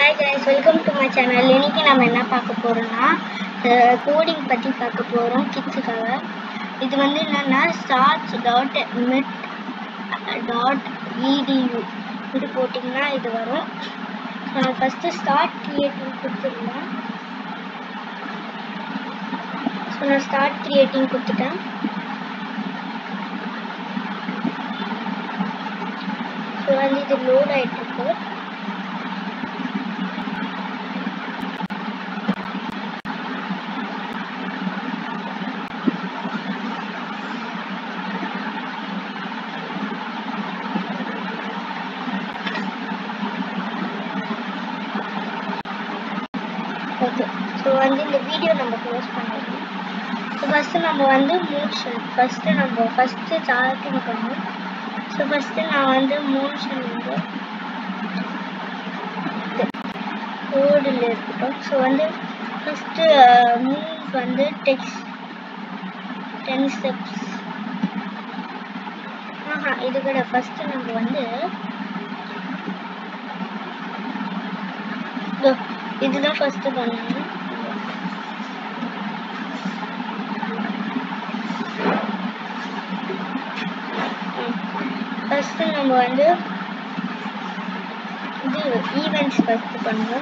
hi guys welcome to my channel இன்னைக்கு நம்ம என்ன பார்க்க போறோம்னா கோடிங் பற்றி பார்க்க போகிறோம் கிட்ஸுக்காக இது வந்து என்னன்னா scratch dot MIT dot edu இது போட்டிங்கன்னா இது வரும் நான் ஃபஸ்ட்டு ஸ்டார்ட் கிரியேட்டிங் கொடுத்துருந்தேன் ஸோ நான் ஸ்டார்ட் கிரியேட்டிங் கொடுத்துட்டேன் ஸோ வந்து இது லோட் ஆகிட்டு இருக்கு ஓகே ஸோ வந்து இந்த வீடியோ நம்ம க்ளோஸ் பண்ணிடலாம் ஸோ ஃபஸ்ட்டு நம்ம வந்து மோஷன் ஃபஸ்ட்டு நம்ம ஃபஸ்ட்டு ஸ்டார்டிங் பண்ணோம் ஸோ ஃபஸ்ட்டு நான் வந்து மோஷன் வந்து கோடில் இருக்கட்டும் ஸோ வந்து ஃபஸ்ட்டு மூவ் வந்து டெக்ஸ்ட் டென் ஸ்டெப்ஸ் ஆஹா இது கூட ஃபஸ்ட்டு நம்ம வந்து இதோ இதுதான் ஃபஸ்ட்டு பண்ணணும் ஃபஸ்ட்டு நம்ம வந்து இது ஈவெண்ட்ஸ் ஃபஸ்ட்டு பண்ணுவோம்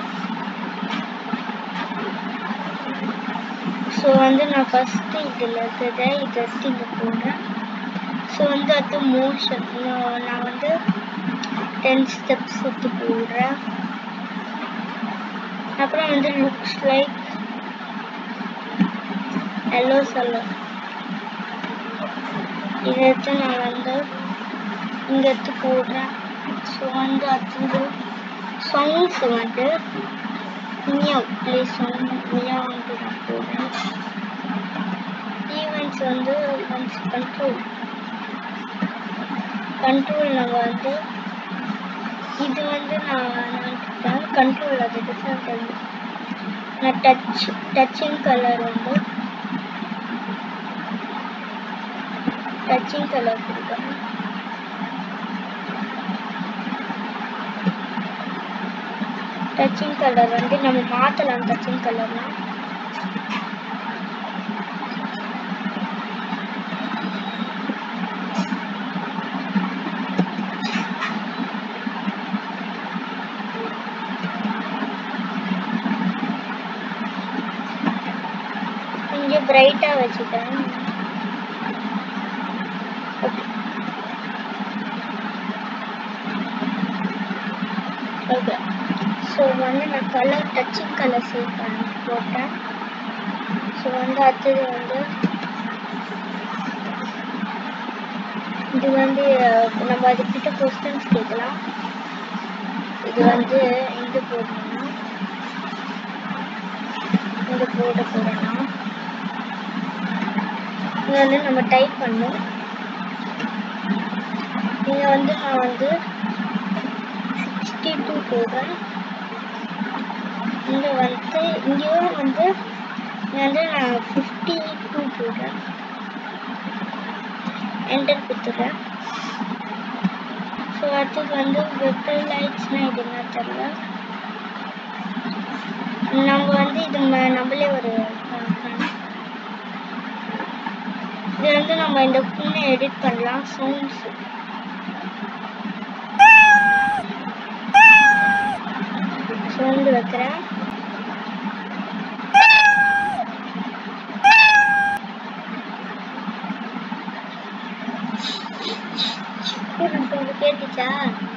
ஸோ வந்து நான் ஃபஸ்ட்டு இதில் இருக்கிறத இதை எடுத்து இங்கே போடுறேன் ஸோ வந்து அது மோஷன் நான் வந்து டென் ஸ்டெப்ஸ் எடுத்து போடுறேன் அப்புறம் வந்து லுக்ஸ் லைக் எல்லோ சலர் இதை எடுத்து நான் வந்து இங்கே எடுத்து போடுறேன் ஸோ வந்து அது சாங்ஸ் வந்து மியாவ் ப்ளே சாங் மியாவ் வந்து நான் போடுறேன் ஈவெண்ட்ஸ் வந்து கண்ட்ரோல் கண்ட்ரோல் நம்ம வந்து இது வந்து நான் கண்ட்ரோல் அது டிஃப்ரெண்ட் நான் டச் டச்சிங் கலர் வந்து டச்சிங் கலர் கொடுக்குறேன் டச்சிங் கலர் வந்து நம்ம மாற்றலாம் டச்சிங் கலர்லாம் இங்கே பிரைட்டாக வச்சுட்டேன் ஓகே ஓகே ஸோ வந்து நான் கலர் டச்சிங் கலர் சேவ் பண்ணி போட்டேன் ஸோ வந்து அடுத்தது வந்து இது வந்து நம்ம அதுக்கிட்ட கொஸ்டின்ஸ் கேட்கலாம் இது வந்து எங்கே போடணும்னா இங்கே போட போகிறேன்னா இங்கே வந்து நம்ம டைப் பண்ணோம் இங்கே வந்து நான் வந்து சிக்ஸ்டி டூ போடுறேன் இங்கே வந்து இங்கேயும் வந்து இங்கே வந்து நான் ஃபிஃப்டி டூ போடுறேன் என்டர் கொடுத்துட்றேன் ஸோ அடுத்தது வந்து வெப்பல் லைட்ஸ்னால் இது என்ன தெரியல நம்ம வந்து இது நம்மளே ஒரு இது வந்து நம்ம இந்த ஃபோனை எடிட் பண்ணலாம் சவுண்ட்ஸ் சவுண்டு வைக்கிறேன் கேட்டுச்சா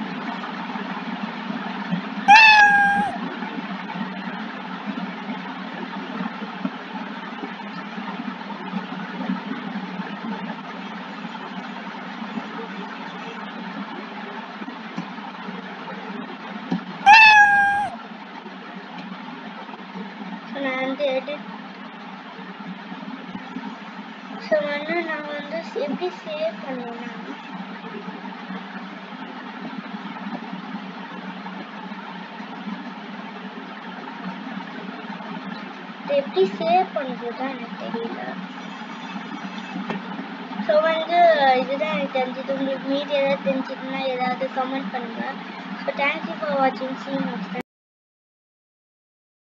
நான் வந்து எடிட் ஸோ வந்து நான் வந்து எப்படி சேவ் பண்ணுவேன்னா எப்படி சேவ் பண்ணுறதுதான் எனக்கு தெரியல ஸோ வந்து இதுதான் எனக்கு தெரிஞ்சது உங்களுக்கு மீதி ஏதாவது தெரிஞ்சதுன்னா ஏதாவது கமெண்ட் பண்ணுங்கள் ஸோ தேங்க்யூ ஃபார் வாட்சிங் சீன் நெக்ஸ்ட்